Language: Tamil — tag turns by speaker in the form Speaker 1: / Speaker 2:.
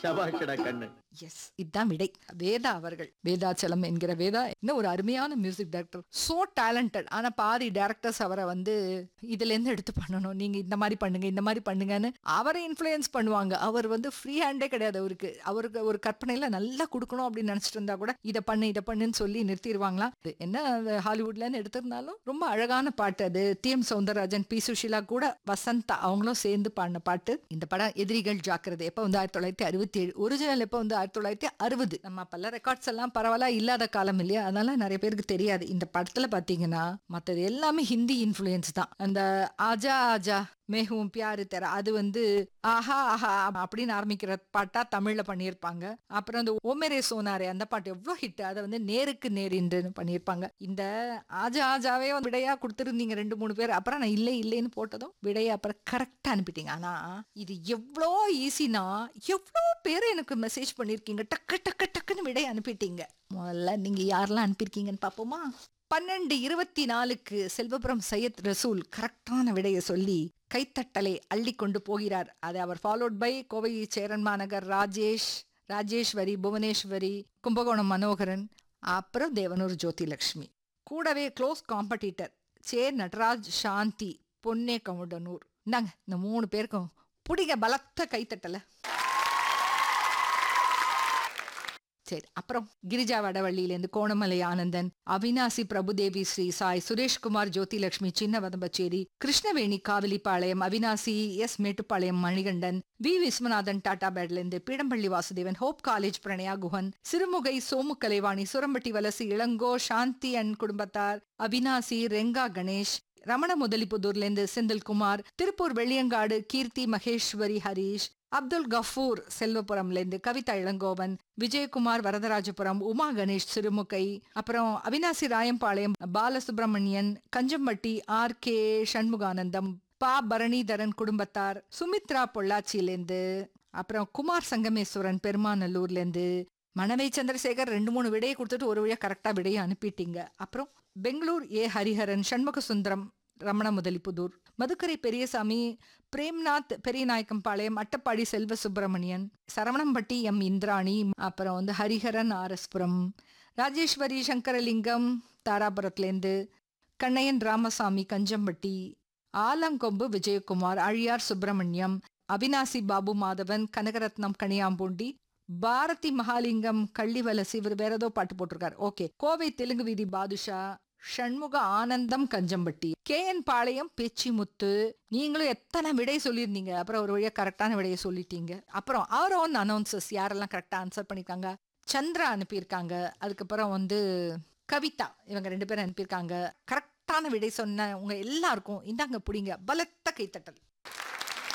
Speaker 1: சபாஷடா கண்ணு
Speaker 2: எஸ் இதுதான் விடை வேதா அவர்கள் வேதாச்சலம் என்கிற வேதா இன்னும் ஒரு அருமையான மியூசிக் டைரக்டர் சோ டேலண்டட் ஆனா பாதி டேரக்டர்ஸ் அவரை வந்து இதுல இருந்து எடுத்து பண்ணணும் நீங்க இந்த மாதிரி பண்ணுங்க இந்த மாதிரி பண்ணுங்கன்னு அவரை இன்ஃப்ளூயன்ஸ் பண்ணுவாங்க அவர் வந்து ஃப்ரீ ஹேண்டே கிடையாது அவருக்கு அவருக்கு ஒரு கற்பனையில நல்லா கொடுக்கணும் அப்படின்னு நினைச்சிட்டு இருந்தா கூட இதை பண்ணு இதை பண்ணுன்னு சொல்லி நிறுத்திடுவாங்களாம் இது என்ன அது ஹாலிவுட்லன்னு எடுத்திருந்தாலும் ரொம்ப அழகான பாட்டு அது T M Soundararajan P Susheela கூட வசந்தா அவங்களும் சேர்ந்து பாடின பாட்டு இந்த படம் எதிரிகள் ஜாக்கிரதை எப்போ வந்து ஆயிரத்தி தொள்ளாயிரத்தி அறுபத்தி ஏழு ஒரிஜினல் எப்போ வந்து ஆயிரத்தி தொள்ளாயிரத்தி அறுபது நம்ம பல ரெக்கார்ட்ஸ் எல்லாம் பரவாயில்ல இல்லாத காலம் இல்லையா அதனால நிறைய பேருக்கு தெரியாது இந்த படத்துல பாத்தீங்கன்னா மற்றது எல்லாமே ஹிந்தி இன்ஃப்ளூயன்ஸ் தான் அந்த ஆஜா ஆஜா மேகும் பியாரு தெர அது வந்து ஆஹா ஆஹா அப்படின்னு ஆரம்பிக்கிற பாட்டா தமிழ்ல பண்ணியிருப்பாங்க அப்புறம் அந்த ஓமேரே சோனாரே அந்த பாட்டு எவ்வளோ ஹிட் அதை வந்து நேருக்கு நேர் என்று பண்ணியிருப்பாங்க இந்த ஆஜா ஆஜாவே வந்து விடையா கொடுத்துருந்தீங்க ரெண்டு மூணு பேர் அப்புறம் நான் இல்லை இல்லைன்னு போட்டதும் விடையை அப்புறம் கரெக்டா அனுப்பிட்டீங்க ஆனா இது எவ்வளோ ஈஸினா எவ்வளோ பேர் எனக்கு மெசேஜ் பண்ணியிருக்கீங்க டக்கு டக்கு டக்குன்னு விடை அனுப்பிட்டீங்க முதல்ல நீங்க யாரெல்லாம் அனுப்பியிருக்கீங்கன்னு பார்ப்போமா பன்னெண்டு இருபத்தி நாலுக்கு செல்வபுரம் சையத் ரசூல் கரெக்டான விடையை சொல்லி கைத்தட்டலை அள்ளி கொண்டு போகிறார் அது அவர் ஃபாலோட் பை கோவை சேரன் மாநகர் ராஜேஷ் ராஜேஸ்வரி புவனேஸ்வரி கும்பகோணம் மனோகரன் அப்புறம் தேவனூர் ஜோதிலக்ஷ்மி கூடவே க்ளோஸ் காம்படிட்டர் சே நடராஜ் சாந்தி பொன்னே கவுண்டனூர் இந்தாங்க இந்த மூணு பேருக்கும் பிடிங்க பலத்த கைத்தட்டலை சரி அப்புறம் கிரிஜா வடவள்ளியிலேருந்து கோணமலை ஆனந்தன் அவினாசி பிரபுதேவி ஸ்ரீ சாய் சுரேஷ்குமார் ஜோதிலட்சுமி சின்ன வதம்பச்சேரி கிருஷ்ணவேணி காவிலிப்பாளையம் அவினாசி எஸ் மேட்டுப்பாளையம் மணிகண்டன் வி விஸ்வநாதன் டாடா பேட்லேருந்து Peedampalli Vasudevan hope college Pranaya Guhan Sirumugai Somu Kalaivani Surampatti Valasi Elango Shanthi and குடும்பத்தார் அவினாசி ரெங்கா கணேஷ் ரமண முதலிப்புதூர்லேருந்து செந்தில்குமார் திருப்பூர் வெள்ளியங்காடு கீர்த்தி மகேஸ்வரி ஹரீஷ் அப்துல் கஃபூர் செல்வபுரம்லேருந்து கவிதா இளங்கோவன் விஜயகுமார் வரதராஜபுரம் உமா கணேஷ் சிறுமுகை அப்புறம் அவினாசி ராயம்பாளையம் பாலசுப்ரமணியன் கஞ்சம்பட்டி ஆர் கே சண்முகானந்தம் பா பரணிதரன் குடும்பத்தார் சுமித்ரா பொள்ளாச்சியிலேருந்து அப்புறம் குமார் சங்கமேஸ்வரன் பெருமாநல்லூர்லேருந்து மணவை சந்திரசேகர் ரெண்டு மூணு விடையை கொடுத்துட்டு ஒரு வழியா கரெக்டா விடையை அனுப்பிட்டீங்க அப்புறம் பெங்களூர் ஏ ஹரிஹரன் சண்முக சுந்தரம் ரமண முதலிப்புதூர் மதுக்கரை பெரியசாமி பிரேம்நாத் பெரியநாயக்கம்பாளையம் அட்டப்பாடி செல்வ சுப்பிரமணியன் சரவணம்பட்டி எம் இந்திராணி அப்புறம் வந்து ஹரிஹரன் ஆர்எஸ்புரம் ராஜேஸ்வரி சங்கரலிங்கம் தாராபுரத்துலேருந்து கண்ணையன் ராமசாமி கஞ்சம்பட்டி ஆலங்கொம்பு விஜயகுமார் அழியார் சுப்பிரமணியம் அவினாசி பாபு மாதவன் கனகரத்னம் கனியாம்பூண்டி பாரதி மகாலிங்கம் கள்ளிவலசி இவர் வேற ஏதோ பாட்டு போட்டிருக்காரு ஓகே கோவை தெலுங்கு வீதி பாதுஷா ஷண்முக ஆனந்தம் கஞ்சம்பட்டி கே என் பாளையம் பேச்சிமுத்து நீங்களும் எத்தனை விடை சொல்லியிருந்தீங்க அப்புறம் ஒரு வழியா கரெக்டான விடையை சொல்லிட்டீங்க அப்புறம் அவர் ஓன் அனௌன்சஸ் யாரெல்லாம் கரெக்டா ஆன்சர் பண்ணிருக்காங்க சந்திரா அனுப்பியிருக்காங்க அதுக்கப்புறம் வந்து கவிதா இவங்க ரெண்டு பேரும் அனுப்பியிருக்காங்க கரெக்டான விடை சொன்ன உங்க எல்லாருக்கும் இந்தாங்க பிடிங்க பலத்த கைத்தட்டல்